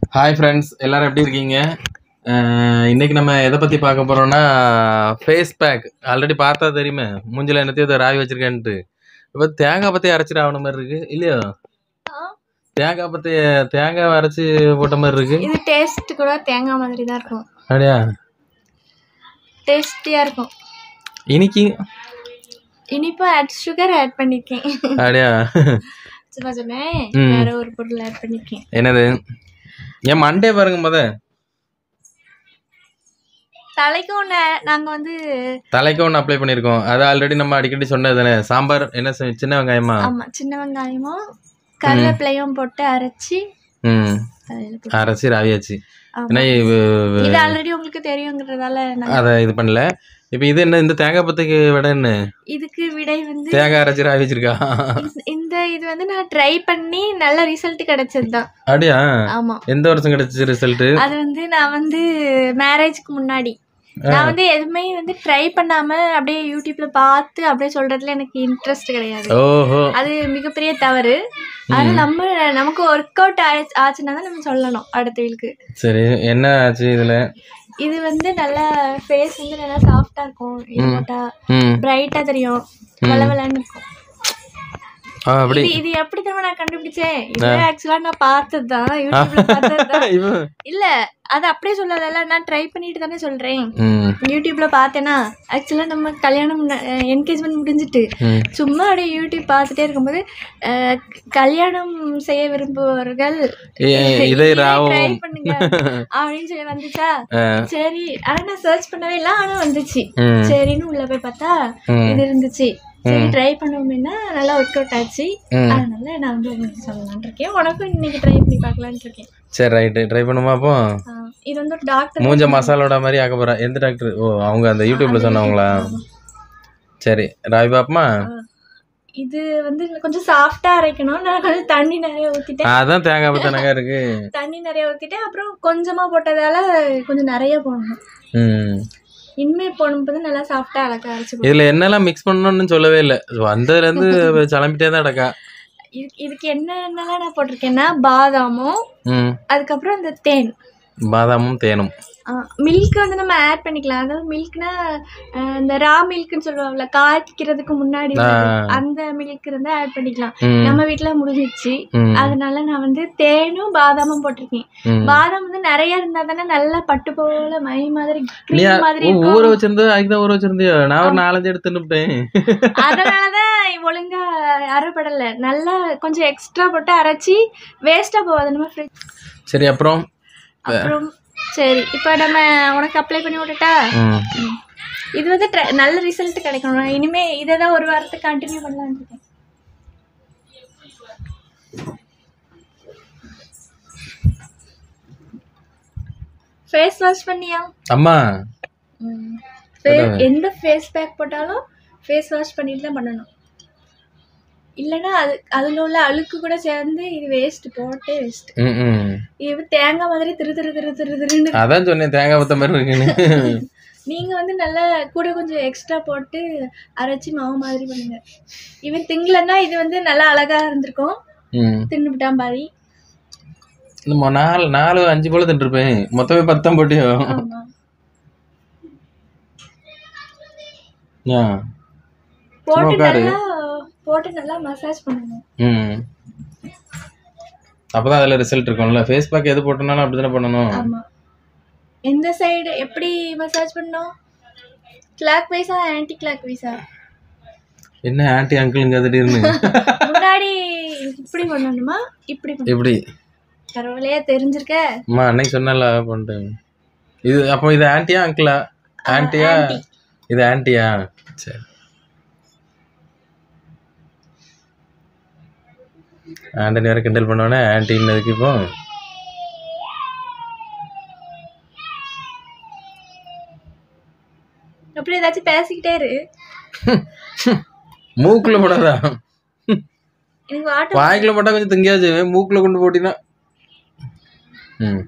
Hi friends எல்லாரும் எப்படி இருக்கீங்க அஹ் இன்னைக்கு நம்ம எதை பற்றி பார்க்க போகிறோம்னா ஃபேஸ் பேக் ஆல்ரெடி பார்த்தா தெரியுமே மூஞ்சில என்னத்தையும் இதை ராவி வச்சிருக்கேன்ட்டு இப்போ தேங்காய் பற்றி அரைச்சிட்டு ஆகணும் மாதிரி இருக்கு இல்லையோ தேங்காய் பற்றி தேங்காய் அரைச்சி போட்ட மாதிரி இருக்கு இது டேஸ்ட் கூட தேங்காய் மாதிரி தான் இருக்கும் அப்படியா டேஸ்டியாக இருக்கும் இன்னைக்கு இனிப்பு ஆட் சுகர் ஆட் பண்ணிருக்கேன் அப்படியா சும்மா சொன்னேன் ம். வேற ஒரு பொருள் ஆட் பண்ணிருக்கேன் என்னது ஏன் மண்டே பாருங்க முத தலைக்கும் ஒன்று நாங்கள் வந்து தலைக்கு ஒன்று அப்ளை பண்ணியிருக்கோம் அது ஆல்ரெடி நம்ம அடிக்கடி சொன்னது தானே சாம்பார் என்ன செ- சின்ன வெங்காயமா ஆமாம் சின்ன வெங்காயமும் கருவேப்பிலையும் போட்டு அரைச்சி ம் தலையில போட்டு அரைச்சி ராவியாச்சு ஆமா. ஏன்னா இது- இது ஆல்ரெடி உங்களுக்கு தெரியுங்கிறதால நான் அதை இது பண்ணல இப்போ இது என்ன இந்த தேங்காய் பத்துக்கு விட என்ன இதுக்கு விடை வந்து தேங்காய் அரைச்சி ராவி வச்சிருக்கா இந்த- இந்த இது வந்து நான் ட்ரை பண்ணி நல்ல ரிசல்ட் கிடைச்சது தான் அப்படியா ஆமாம் எந்த வருஷம் கிடைச்சிச்சு ரிசல்ட் அது வந்து நான் வந்து மேரேஜ்க்கு முன்னாடி நான் வந்து எதுவுமே வந்து ட்ரை பண்ணாம அப்படியே யூடியூப்ல பார்த்து அப்படியே சொல்றதுல எனக்கு இன்ட்ரெஸ்ட் கிடையாது ஓஹோ அது மிகப்பெரிய தவறு அது நம்ம நமக்கு ஒர்க் அவுட் ஆச்சுன்னா தான் நம்ம சொல்லணும் அடுத்தவங்களுக்கு சரி என்ன ஆச்சு இதுல இது வந்து நல்லா ஃபேஸ் வந்து நல்லா சாஃப்டா இருக்கும் இது போட்டா ம் பிரைட்டா தெரியும் வளவலன்னு இருக்கும் ஆ, அப்படி இது இது எப்படி தெரியுமா நான் கண்டுபிடிச்சேன் இது ஆக்சுவலா நான் பார்த்தது தான் யூடியூப்ல பார்த்தது தான் இவன் இல்ல அது அப்படியே சொல்லல நான் ட்ரை பண்ணிட்டு தானே சொல்றேன் ம் யூடியூப்ல பார்த்தேன்னா ஆக்சுவலா நம்ம கல்யாணம் என்கேஜ்மெண்ட் முடிஞ்சிட்டு ம் சும்மா அப்படியே யூடியூப் பார்த்துட்டே இருக்கும்போது அஹ், கல்யாணம் செய்ய விரும்புபவர்கள் ஏ- இதை ட்ரை ராவும் பண்ணுங்க அப்படின்னு சொல்லி வந்துச்சா ஆ, சரி ஆனா நான் சர்ச் பண்ணவே இல்லை ஆனா வந்துச்சு ம் சரின்னு உள்ள போய் பார்த்தா ம். இது இருந்துச்சு சரி ட்ரை பண்ணுவோம்னா நல்லா ஒர்க் அவுட் ஆச்சு ம். அதனால நான் வந்து உங்களுக்கு சொல்லலாம்னு இருக்கேன் உனக்கும் இன்னைக்கு ட்ரை பண்ணி பார்க்கலான்னு இருக்கேன் சரி ரைட்டு ட்ரை பண்ணுமா அப்போ ஆ, இது வந்து ஒரு டாக்டர் மூஞ்ச மசாலோட மாதிரி ஆக்க போறா எந்த டாக்டர் ஓ அவங்க அந்த யூடியூப்ல சொன்னவங்களா சரி ராவி பாப்பமா இது வந்து இன்னும் கொஞ்சம் சாஃப்டா அரைக்கணும் நான் கொஞ்சம் தண்ணி நிறைய ஊத்திட்டேன் அதான் தேங்காய் பத்தனங்க இருக்கு தண்ணி நிறைய ஊத்திட்டேன் அப்புறம் கொஞ்சமா போட்டதால கொஞ்சம் நிறைய போடணும் ம் இனிமே போடும்போது நல்லா சாஃப்டா அழகா அரைச்சு போடணும். இதுல என்னெல்லாம் மிக்ஸ் பண்ணணும்னு சொல்லவே இல்லை வந்ததுல இருந்து கிளம்பிட்டே தான் கிடக்கா இதுக்கு இதுக்கு என்ன என்னெல்லாம் நான் போட்டிருக்கேன்னா பாதாமும் ம் அதுக்கப்புறம் இந்த தேன் பாதாமும் தேனும் மில்க் வந்து நம்ம ஆட் பண்ணிக்கலாம் அதாவது மில்க்னா இந்த ரா மில்க்னு சொல்லுவாங்கல்ல காய்க்கிறதுக்கு முன்னாடி உள்ளது. அந்த மில்க் இருந்தா ஆட் பண்ணிக்கலாம் ம் நம்ம வீட்ல முடிஞ்சிச்சு ம் அதனால நான் வந்து தேனும் பாதாமும் போட்டிருக்கேன் ம். பாதாம் வந்து நிறைய இருந்தா தானே நல்லா பட்டு போல மை மாதிரி நீ cream மாதிரி ஊ- இருக்கும் ஊற வச்சிருந்தா அதுக்குதான் ஊற வச்சிருந்தியோ நான் ஒரு நாலஞ்சு எடுத்து தின்னுட்டேன் அதனாலதான் ஒழுங்கா அரைப்படல நல்லா கொஞ்சம் எக்ஸ்ட்ரா போட்டு அரைச்சி வேஸ்டா போகாது நம்ம fridge- சரி அப்புறம் அப்புறம் சரி இப்போ நம்ம உனக்கு அப்ளை பண்ணி விட்டுட்டா ம் ம். இது வந்து try- நல்ல ரிசல்ட் கிடைக்கணும் இனிமே இதை தான் ஒரு வாரத்துக்கு கண்டினியூ பண்ணலாம்னு இருக்கேன் ஃபேஸ் வாஷ் பண்ணியா அம்மா Fa- எந்த ஃபேஸ் பேக் போட்டாலும் ஃபேஸ் வாஷ் பண்ணிட்டு தான் பண்ணணும் இல்லைன்னா அது அதில் உள்ள அழுக்கு கூட சேர்ந்து இது வேஸ்ட் போட்டே வேஸ்ட் ம் ம் இது தேங்காய் மாதிரி திரு திரு திரு திரு திருன்னு அதான் சொன்னேன் தேங்காய் பத்த மாதிரி இருக்குன்னு நீங்க வந்து நல்லா கூட கொஞ்சம் எக்ஸ்ட்ரா போட்டு அரைச்சி மாவு மாதிரி பண்ணுங்க இவன் திங்கலன்னா இது வந்து நல்லா அழகா இருந்திருக்கும் ம் தின்னுபிட்டான் பாதி நம்ம நாலு நாலு அஞ்சு போல தின்றுப்பேன் மொத்தமே பத்தாம் போட்டியோ ஆமா ஆ போட்டு உட்காரு. நல்லா போட்டு நல்லா மசாஜ் பண்ணணும் ம் அப்பதான் அதுல ரிசல்ட் இருக்கும்ல ஃபேஸ் பேக் எது போட்டனாலும் அப்படிதானே பண்ணணும் ஆமா எந்த சைடு எப்படி மசாஜ் பண்ணணும் கிளாக் வைஸா ஆன்டி கிளாக் வைஸா என்ன ஆன்டி அங்கிளுங்க திடீர்னு முன்னாடி இப்படி பண்ணணுமா இப்படி பண்ணணும் எப்படி பரவாயில்லையா தெரிஞ்சிருக்க அம்மா அன்னைக்கு சொன்னல பண்ணிட்டேன் இது அப்போ இது ஆன்ட்டியா அங்கிளா ஆன்ட்டியா aunty. இது ஆன்ட்டியா சரி ஆண்டனி வேற கிண்டல் பண்ணோன்னே ஆன்ட்டின்னதுக்கு இப்போ அப்படி ஏதாச்சும் பேசிக்கிட்டே இரு மூக்குல போடாதா எனக்கு வாட்டர் வாய்க்குள்ள போட்டா கொஞ்சம் திங்கியாச்சு மூக்குல கொண்டு போட்டினா ம்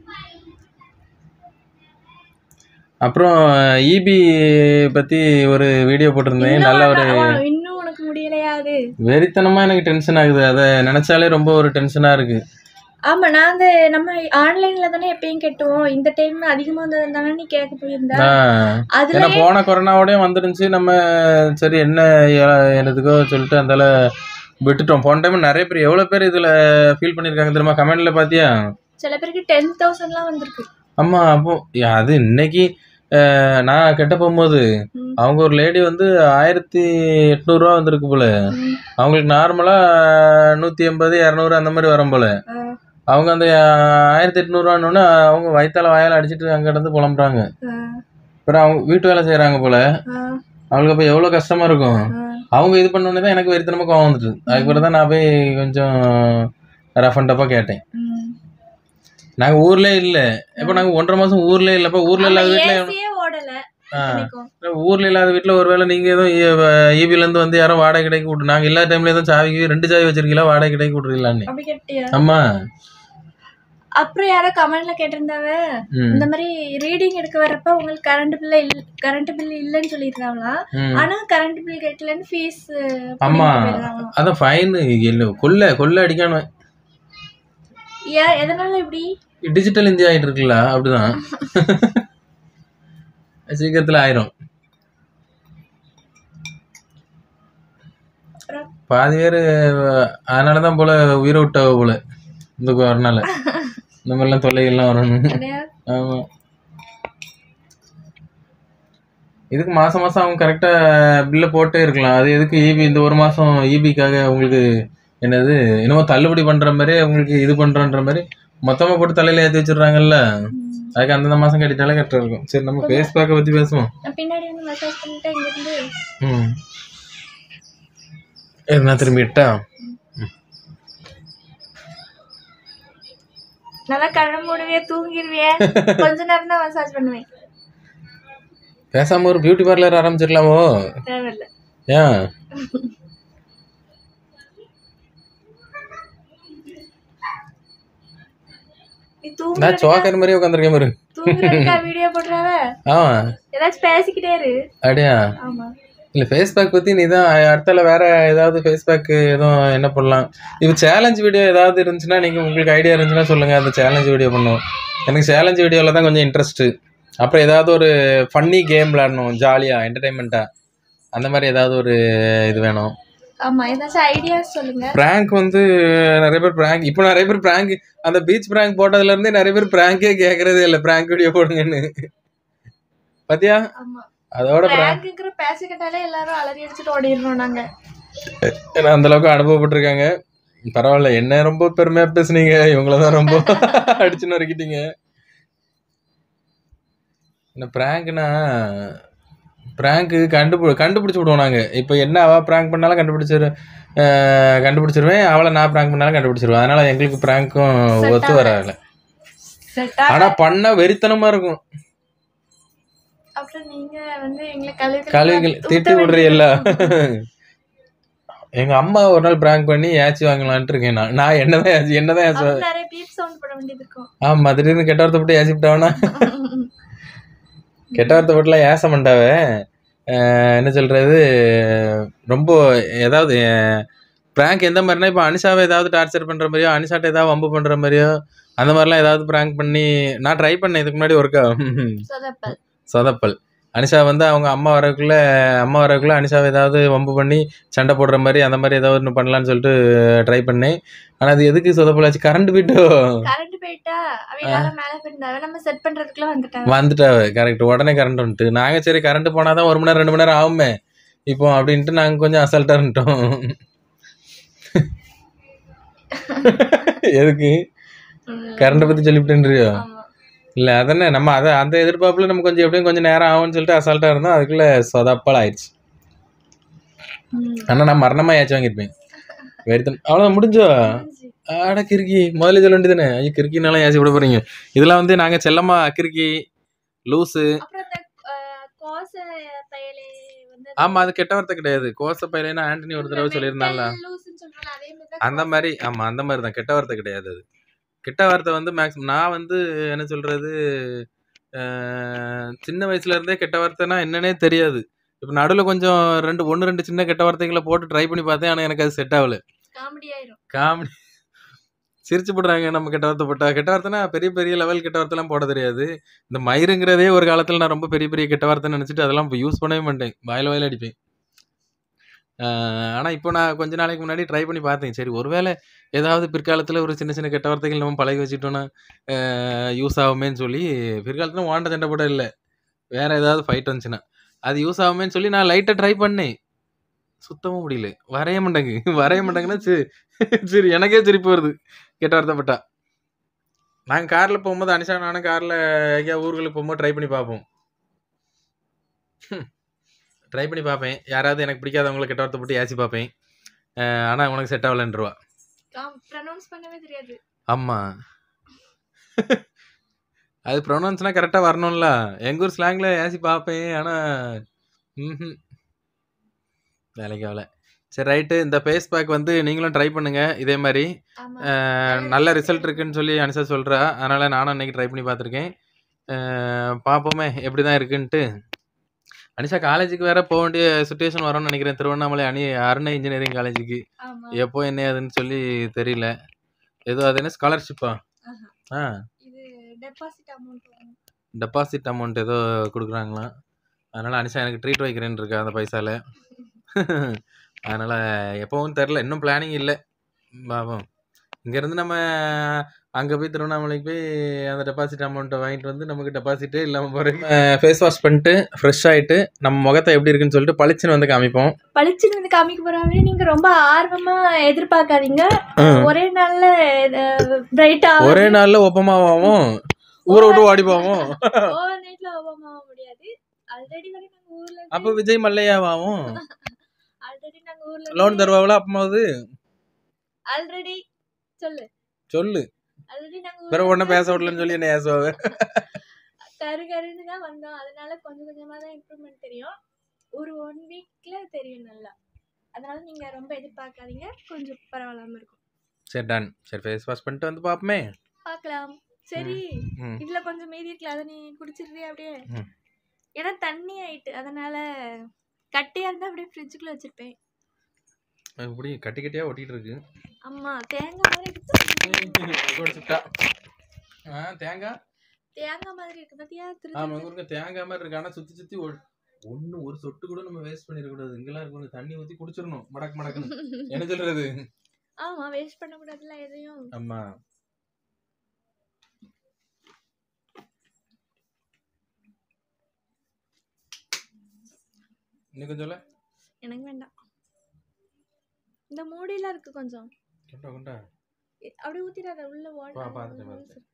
அப்புறம் இபி பத்தி ஒரு வீடியோ போட்டிருந்தேன் நல்ல ஒரு இன்னும் உனக்கு முடியலையா அது வெறித்தனமா எனக்கு டென்ஷன் ஆகுது அதை நினைச்சாலே ரொம்ப ஒரு டென்ஷனா இருக்கு ஆமா நான் அந்த நம்ம ஆன்லைன்ல தானே எப்பயும் கெட்டுவோம் இந்த டைம் அதிகமா வந்தது தானே நீ கேட்க போயிருந்தா ஆஹ் அதுல ஏன்னா போன கொரோனாவோடய வந்துருந்துச்சு நம்ம சரி என்ன எ- என்னதுக்கோ சொல்லிட்டு அந்தால விட்டுட்டோம் போன டைம் நிறைய பேர் எவ்வளோ பேர் இதில் ஃபீல் பண்ணியிருக்காங்க தெரியுமா கமெண்ட்ல பார்த்தியா சில பேருக்கு டென் தௌசண்ட்லாம் வந்திருக்கு ஆமாம் அப்போ யா, அது இன்னைக்கு அஹ், நான் கெட்ட போகும்போது ம். அவங்க ஒரு லேடி வந்து ஆயிரத்தி எட்நூறுரூவா வந்திருக்கு போல ம். அவங்களுக்கு நார்மலாக நூற்றி எண்பது இரநூறு அந்த மாதிரி வரும் போல ஆ, அவங்க அந்த ஆயிரத்தி எட்நூறுவான்னு அவங்க வயித்தால வாயால் அடிச்சிட்டு அங்கே இருந்து புலம்புறாங்க ஆ, அப்புறம் அவங்க வீட்டு வேலை செய்கிறாங்க போல ஆ, அவங்களுக்கு அப்போ எவ்வளோ கஷ்டமா இருக்கும் ஆ. அவங்க இது பண்ணோடனே தான் எனக்கு வெறித்தனமா கோவம் வந்துட்டு அதுக்கப்புறம் தான் நான் போய் கொஞ்சம் ரஃப் அண்ட் டஃபாக கேட்டேன் ம். நாங்க ஊர்ல இல்ல இப்ப நாங்க ஒன்றரை மாசம் ஊர்ல இல்லப்ப ஊர்ல இல்லாத ஆமா, வீட்டுல AC யே ஓடல ஆ. இத்தனைக்கும். ஊர்ல இல்லாத வீட்டுல ஒருவேளை நீங்க எதுவும் ஈபில இருந்து வந்து யாரும் வாடகை கிடைக்க விட்டு நாங்க எல்லா டைம்ல எதுவும் சாவிக்கு ரெண்டு சாவி வச்சிருக்கீங்களா வாடகை கிடைக்க விட்டுருக்கீங்களான்னு அப்படி கேட்டியா ஆமா அப்புறம் யாரோ கமெண்ட்ல கேட்டிருந்தாவ ம், இந்த மாதிரி ரீடிங் எடுக்க வரப்ப உங்களுக்கு கரண்ட் பில் இல்ல கரண்ட் பில் இல்லைன்னு சொல்லியிருக்காங்களா ம். ஆனா கரண்ட் பில் கட்டலன்னு ஃபீஸ் ஆமா அதான் ஃபைன் கொல்ல கொல்ல அடிக்கணும் ஏன் எதனால இப்படி டிஜிட்டல் இந்தியா ஆயிட்டு இருக்குல்ல அப்படிதான் சீக்கிரத்துல ஆயிரும் அப்புறம் பாதி பேர் அதனாலதான் போல உயிரை விட்டவ போல இந்த கொரோனால இந்த மாதிரிலாம் தொல்லைகள்லாம் வரணும் நிறையா ஆமா இதுக்கு மாசம் மாசம் அவங்க கரெக்டா பில்ல போட்டே இருக்கலாம் அது எதுக்கு ஈபி இந்த ஒரு மாசம் ஈபிக்காக உங்களுக்கு என்னது என்னமோ தள்ளுபடி பண்ற மாதிரி உங்களுக்கு இது பண்றன்ற மாதிரி மொத்தமா போட்டு தலையில ஏத்தி வச்சிடுறாங்கல்ல அதுக்கு அந்தந்த மாசம் கட்டிட்டாலே கரெக்டா இருக்கும் சரி நம்ம ஃபேஸ் பேக்கை பத்தி பேசுவோம் நான் பின்னாடி வந்து மசாஜ் பண்ணிட்டு இங்க இருந்து ம் ஏய், நான் திரும்பி இட்டா நல்லா கண்ண மூடுவே தூங்கிடுவே கொஞ்ச நேரம் தான் மசாஜ் பண்ணுவேன் பேசாம ஒரு பியூட்டி பார்லர் ஆரம்பிச்சிடலாமோ தேவையில்ல ஏன் நீ தூங்குற நான் சோக்கர் மாதிரியே உட்காந்துருக்கேன் பாரு தூங்குறதுக்கா வீடியோ போடுறாவ ஆமா ஏதாச்சும் பேசிக்கிட்டே இரு அப்படியா ஆமா இல்ல ஃபேஸ் பேக் பத்தி நீ தான் அடுத்தால வேற ஏதாவது ஃபேஸ் பேக் எதுவும் என்ன பண்ணலாம் இப்போ சேலஞ்ச் வீடியோ ஏதாவது இருந்துச்சுன்னா நீங்க உங்களுக்கு ஐடியா இருந்துச்சுன்னா சொல்லுங்க அந்த சேலஞ்ச் வீடியோ பண்ணுவோம் எனக்கு சேலஞ்ச் வீடியோல தான் கொஞ்சம் இன்ட்ரெஸ்ட் அப்புறம் ஏதாவது ஒரு ஃபன்னி கேம் விளையாடணும் ஜாலியா என்டர்டைன்மெண்ட்டா அந்த மாதிரி ஏதாவது ஒரு இது வேணும் ஆமா ஏதாச்சும் ஐடியாஸ் சொல்லுங்க பிராங்க் வந்து நிறைய பேர் பிராங்க் இப்போ நிறைய பேர் பிராங்க் அந்த பீச் பிராங்க் போட்டதுல இருந்தே நிறைய பேர் பிராங்கே கேக்குறதே இல்லை பிராங்க் வீடியோ போடுங்கன்னு பாத்தியா ஆமா அதோட prank- பிராங்க்ங்கிற பேசிக்கிட்டாலே எல்லாரும் அலறி அடிச்சுட்டு ஓடிடுறோம் நாங்க ஏன்னா அந்த அளவுக்கு அனுபவப்பட்டிருக்காங்க பரவாயில்ல என்ன ரொம்ப பெருமையா பேசுனீங்க இவங்கள தான் ரொம்ப அடிச்சு நறுக்கிட்டீங்க என்ன பிராங்க்னா பிராங்க்கு கண்டுபி கண்டுபிடிச்சு விடுவோம் நாங்க இப்போ என்ன அவ பிராங்க் பண்ணாலும் கண்டுபிடிச்சிரு அஹ், கண்டுபிடிச்சிருவேன் அவளை நான் பிராங்க் பண்ணாலும் கண்டுபிடிச்சிருவேன் அதனால எங்களுக்கு பிராங்க்கும் Set ஒத்து வராது செட்டா ஆனா பண்ண வெறித்தனமா இருக்கும் அப்புறம் நீங்க வந்து எங்களை கழுவி கழுவிகள் திட்டி விடுறீல்ல எங்க அம்மா ஒரு நாள் பிராங்க் பண்ணி ஏச்சி வாங்கலான்ட்டு இருக்கேன் நான் நான் என்னதான் ஏச்சி என்னதான் ஏச்சு அப்புறம் நிறைய பீப் சவுண்ட் போட வேண்டியது இருக்கும் ஆமா திடீர்னு கெட்ட வார்த்தை போட்டு ஏசிவிட்டாவனா கெட்ட வார்த்தை போட்டுலாம் ஏச மாட்டாவே அஹ் என்ன சொல்றது ரொம்ப ஏதாவது பிராங்க் எந்த மாதிரினா இப்போ அனிஷாவை ஏதாவது டார்ச்சர் பண்ற மாதிரியோ அனிஷாட்ட ஏதாவது வம்பு பண்ற மாதிரியோ அந்த மாதிரிலாம் ஏதாவது பிராங்க் பண்ணி நான் ட்ரை பண்ணேன் இதுக்கு முன்னாடி ஒர்க்கா சொதப்பல் சொதப்பல் அனிஷா வந்து அவங்க அம்மா வரக்குள்ள அம்மா வரக்குள்ள அனிஷாவை ஏதாவது வம்பு பண்ணி சண்டை போடுற மாதிரி அந்த மாதிரி ஏதாவது ஒன்று பண்ணலான்னு சொல்லிட்டு ட்ரை பண்ணேன் ஆனால் அது எதுக்கு சொதப்பலாச்சு கரண்ட் போயிட்டோ கரண்ட் போயிட்டா அவ எல்லாரும் மேல போயிருந்தாவ நம்ம செட் பண்றதுக்குள்ள வந்துட்டாங்க வந்துட்டாவ கரெக்ட் உடனே கரண்ட் வந்துட்டு நாங்கள் சரி கரண்ட் போனால் தான் ஒரு மணி நேரம் ரெண்டு மணி நேரம் ஆகுமே இப்போ அப்படின்ட்டு நாங்கள் கொஞ்சம் அசால்ட்டாக இருந்துட்டோம் எதுக்கு கரண்ட்டை பற்றி சொல்லிவிட்டேன்றியோ ஆமா இல்லை அதனே நம்ம அதை அந்த எதிர்பார்ப்புல நம்ம கொஞ்சம் எப்படியும் கொஞ்சம் நேரம் ஆகும்னு சொல்லிட்டு அசால்ட்டாக இருந்தோம் அதுக்குள்ளே சொதப்பல் ஆயிடுச்சு ம். ஆனால் நான் மரணமாக ஏச்சு வாங்கியிருப்பேன் வெறுத்தன் அவ்வளோதான் முடிஞ்சோ புரிஞ்சு. ஆட கிறுக்கி முதல்ல சொல்ல வேண்டியதுதானே ஐயோ கிறுக்கினாலும் ஏசி விட போறீங்க இதெல்லாம் வந்து நாங்கள் செல்லம்மா கிறுக்கி லூஸு அப்புறம் இந்த அஹ், கோச பயலே வந்து ஆமா அது கெட்ட வார்த்தை கிடையாது கோச பையனா ஆண்டனி ஒரு தடவை சொல்லியிருந்தால mental லூசுன்னு சொல்றாங்க அதே மாதிரி தான் அந்த மாதிரி ஆமா அந்த மாதிரி தான் கெட்ட வார்த்தை கிடையாது அது கெட்ட வார்த்தை வந்து மேக்ஸிமம் நான் வந்து என்ன சொல்றது அஹ், சின்ன வயசுல இருந்தே கெட்ட வார்த்தைனா என்னன்னே தெரியாது இப்போ நடுவில் கொஞ்சம் ரெண்டு ஒன்று ரெண்டு சின்ன கெட்ட வார்த்தைகளை போட்டு ட்ரை பண்ணி பார்த்தேன் ஆனால் எனக்கு அது செட் ஆகல காமெடி ஆயிரும் காமெடி சிரிச்சு போடுறாங்க நம்ம கெட்ட வார்த்தை போட்டா கெட்ட வார்த்தைனா பெரிய பெரிய லெவல் கெட்ட வார்த்தைலாம் போட தெரியாது இந்த மயிருங்கிறதே ஒரு காலத்துல நான் ரொம்ப பெரிய பெரிய கெட்ட வார்த்தை நினைச்சிட்டு அதெல்லாம் இப்போ யூஸ் பண்ணவே மாட்டேன் வாயில வாயில அடிப்பேன் ஆஹ் ஆனா இப்போ நான் கொஞ்ச நாளைக்கு முன்னாடி ட்ரை பண்ணி பார்த்தேன் சரி ஒருவேளை ஏதாவது பிற்காலத்துல ஒரு சின்ன சின்ன கெட்ட வார்த்தைகள் நம்ம பழகி வச்சுட்டோம்னா யூஸ் ஆகுமேன்னு சொல்லி பிற்காலத்துல வாண்ட சண்டை போட இல்லை வேற ஏதாவது ஃபைட் வந்துச்சுன்னா அது யூஸ் ஆகுமேன்னு சொல்லி நான் லைட்டாக ட்ரை பண்ணேன் சுத்தமா முடியல வரைய மாட்டேங்க வரைய மாட்டேங்கன்னா சரி சரி எனக்கே சிரிப்பு வருது கெட்ட வார்த்தைப்பட்டா நாங்கள் காரில் போகும்போது அனிஷா நானும் காரில் எங்கேயா ஊர்களுக்கு போகும்போது ட்ரை பண்ணி பார்ப்போம் ட்ரை பண்ணி பார்ப்பேன் யாராவது எனக்கு பிடிக்காதவங்களை கெட்ட வார்த்தை போட்டு ஏசி பார்ப்பேன் ஆனால் உனக்கு செட் ஆகலன்றவா ப்ரொனவுன்ஸ் பண்ணவே தெரியாது ஆமாம் அது ப்ரொனவுன்ஸ்னால் கரெக்டாக வரணும்ல எங்கள் ஊர் ஸ்லாங்கில் ஏசி பார்ப்பேன் ஆனால் ம் வேலைக்கு ஆகல சரி ரைட்டு இந்த ஃபேஸ் பேக் வந்து நீங்களும் ட்ரை பண்ணுங்க இதே மாதிரி ஆமா அஹ், நல்ல ரிசல்ட் இருக்குன்னு சொல்லி அனிஷா சொல்கிறா அதனால் நானும் இன்னைக்கு ட்ரை பண்ணி பார்த்துருக்கேன் அஹ், பார்ப்போமே எப்படி தான் இருக்குன்ட்டு அனிஷா காலேஜுக்கு வேற போக வேண்டிய சுச்சுவேஷன் வரும்னு நினைக்கிறேன் திருவண்ணாமலை அணி அருணை இன்ஜினியரிங் காலேஜுக்கு ஆமா எப்போ என்ன ஏதுன்னு சொல்லி தெரியல ஏதோ அது என்ன ஸ்காலர்ஷிப்பா ஆஹா. ஆ இது டெபாசிட் அமௌண்ட் வரும் டெபாசிட் அமௌண்ட் ஏதோ கொடுக்குறாங்களாம் அதனால் அனிஷா எனக்கு ட்ரீட் வைக்கிறேன்னு இருக்கா அந்த பைசால அதனால் எப்போவும் தெரில இன்னும் பிளானிங் இல்லை பாப்போம் இங்கேருந்து நம்ம அங்கே போய் திருவண்ணாமலைக்கு போய் அந்த டெபாசிட் அமௌண்ட்டை வாங்கிட்டு வந்து நமக்கு டெபாசிட்டே இல்லாமல் போகிறேன் ஃபேஸ் வாஷ் பண்ணிட்டு ஃப்ரெஷ் ஆகிட்டு நம்ம முகத்தை எப்படி இருக்குன்னு சொல்லிட்டு பளிச்சுன்னு வந்து காமிப்போம் பளிச்சுன்னு வந்து காமிக்க போறாங்க நீங்க ரொம்ப ஆர்வமா எதிர்பார்க்காதீங்க ஒரே நாள்ல பிரைட்டா ஒரே நாளில் ஒப்பமாவும் ஊரை விட்டு ஓடி போவோம் ஓவர் நைட்ல ஓபம் ஆக முடியாது ஆல்ரெடி வரை நாங்க ஊர்ல அப்போ விஜய் மல்லையாவாவும் ஆல்ரெடி நாங்க ஊர்ல லோன் தருவாங்களா அப்பமாவது ஆல்ரெடி சொல்லு சொல்லு ஆல்ரெடி நாங்க பிறகு ஊர்ல ஒன்றும் பேச விடலன்னு சொல்லி என்ன ஏசுவாங்க கரு கருன்னு தான் வந்தோம் அதனால கொஞ்சம் கொஞ்சமா தான் இம்ப்ரூவ்மெண்ட் தெரியும் ஒரு ஒன் வீக்ல தெரியும் நல்லா அதனால நீங்க ரொம்ப எதிர்பார்க்காதீங்க கொஞ்சம் பரவாயில்லாம இருக்கும் சரி டன் சரி ஃபேஸ் வாஷ் பண்ணிட்டு வந்து பார்ப்போமே பார்க்கலாம் சரி ம் இதுல கொஞ்சம் மீதி இருக்குல்ல அதை நீ குடிச்சிருந்தே அப்படியே ம். ஏன்னா தண்ணி ஆயிட்டு அதனால கட்டியா இருந்தா அப்படியே ஃப்ரிட்ஜுக்குள்ள வச்சிருப்பேன் இப்படி கட்டி கட்டியாக ஒட்டிகிட்டு இருக்கு அம்மா தேங்காய் மாதிரி இருக்கு குடிச்சுட்டா ஆ தேங்காய் தேங்காய் மாதிரி இருக்கு பாத்தியா திரு ஆமாம் உங்களுக்கு தேங்காய் மாதிரி இருக்கு ஆனால் சுற்றி சுற்றி ஒன்று ஒரு சொட்டு கூட நம்ம வேஸ்ட் பண்ணிடக்கூடாது இங்கெல்லாம் இருக்கு கொஞ்சம் தண்ணி ஊற்றி குடிச்சிடணும் மடக்கு மடக்குன்னு என்ன சொல்றது ஆமா வேஸ்ட் பண்ண கூடாதுல எதையும் ஆமா இன்னும் கொஞ்சம் சொல்ல எனக்கு வேண்டாம் இந்த மூடிலாம் இருக்கு கொஞ்சம் கொண்டா கொண்டா எ- அப்படியே ஊத்திடாத உள்ள பா, வாட்டர் பார்த்துட்டேன், பார்த்துட்டேன்.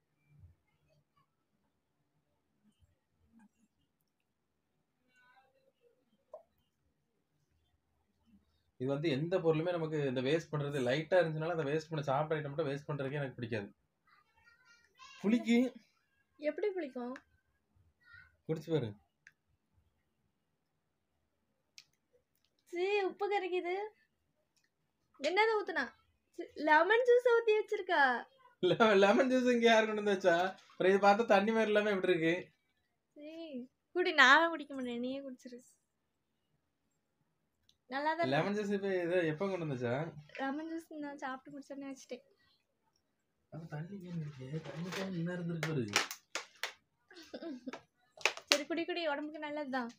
இது வந்து எந்த பொருளுமே நமக்கு இந்த வேஸ்ட் பண்றது லைட்டா இருந்துச்சுனால அந்த வேஸ்ட் பண்ண சாப்பிட்ட ஐட்டம் மட்டும் வேஸ்ட் பண்றதுக்கே எனக்கு பிடிக்காது புளிக்கு எப்படி பிடிக்கும் குடிச்சு பாரு சீ உப்பு கரைக்குது என்னது ஊத்துனா லெமன் ஜூஸ் ஊத்தி வச்சிருக்கா லெமன் ஜூஸ் இங்க யார் கொண்டு வந்து வச்சா அப்புறம் இது பார்த்தா தண்ணி மாதிரி இல்லாம எப்படி இருக்கு சீ குடி நான் குடிக்க மாட்டேன் நீயே குடிச்சிரு நல்லா தான் லெமன் ஜூஸ் இப்ப இது எப்ப கொண்டு வந்துச்சா லெமன் ஜூஸ் நான் சாப்பிட்டு முடிச்சோன்னே வச்சுட்டேன் அது தண்ணி கேன் இருக்கு தண்ணி கேன் இன்னும் இருந்திருக்கு பாரு. சரி குடி குடி உடம்புக்கு நல்லதுதான்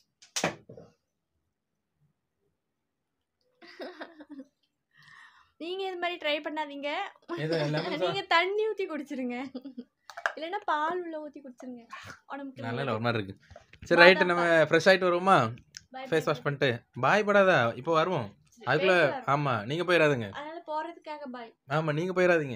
நீங்க இது மாதிரி ட்ரை பண்ணாதீங்க எது லெமன் நீங்க தண்ணி ஊத்தி குடிச்சிருங்க இல்லைன்னா பால் உள்ள ஊத்தி குடிச்சிருங்க உடம்புக்கு நல்ல நல்லது. ஒரு மாதிரி இருக்கு சரி ரைட்டு நம்ம ஃப்ரெஷ் ஆயிட்டு வருவோமா Bye, ஃபேஸ் bye, வாஷ் பண்ணிட்டு பாய் படாதா இப்போ வருவோம் bye. அதுக்குள்ள Face wash. ஆமா நீங்க போயிடாதுங்க அதனால போறதுக்காக பாய் ஆமா நீங்க போயிடாதீங்க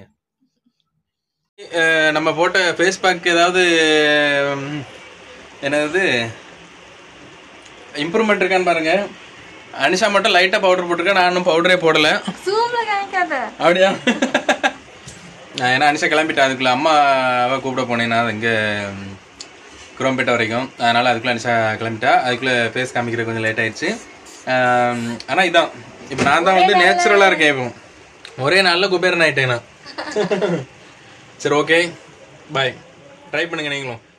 நம்ம போட்ட ஃபேஸ் பேக் ஏதாவது ம், என்னது இம்ப்ரூவ்மெண்ட் இருக்கான்னு பாருங்க அனிஷா மட்டும் லைட்டா பவுடர் போட்டிருக்கேன் நான் இன்னும் பவுடரே போடல சூம்ல காமிக்காத அப்படியா நான் ஏன்னா அனிஷா கிளம்பிட்டேன் அதுக்குள்ள அம்மா அவ கூப்பிட போனேன் நான் இங்கே குரோம்பேட்டை வரைக்கும் அதனால அதுக்குள்ள அனிஷா கிளம்பிட்டா அதுக்குள்ள ஃபேஸ் காமிக்கிற கொஞ்சம் லேட் ஆயிடுச்சு ஆம், ஆனா இதான் இப்போ நான் தான் வந்து நேச்சுரலா இருக்கேன் இப்போ ஒரே நாள்ல குபேரன் ஆயிட்டேன் நான் சரி ஓகே பாய் ட்ரை பண்ணுங்க நீங்களும்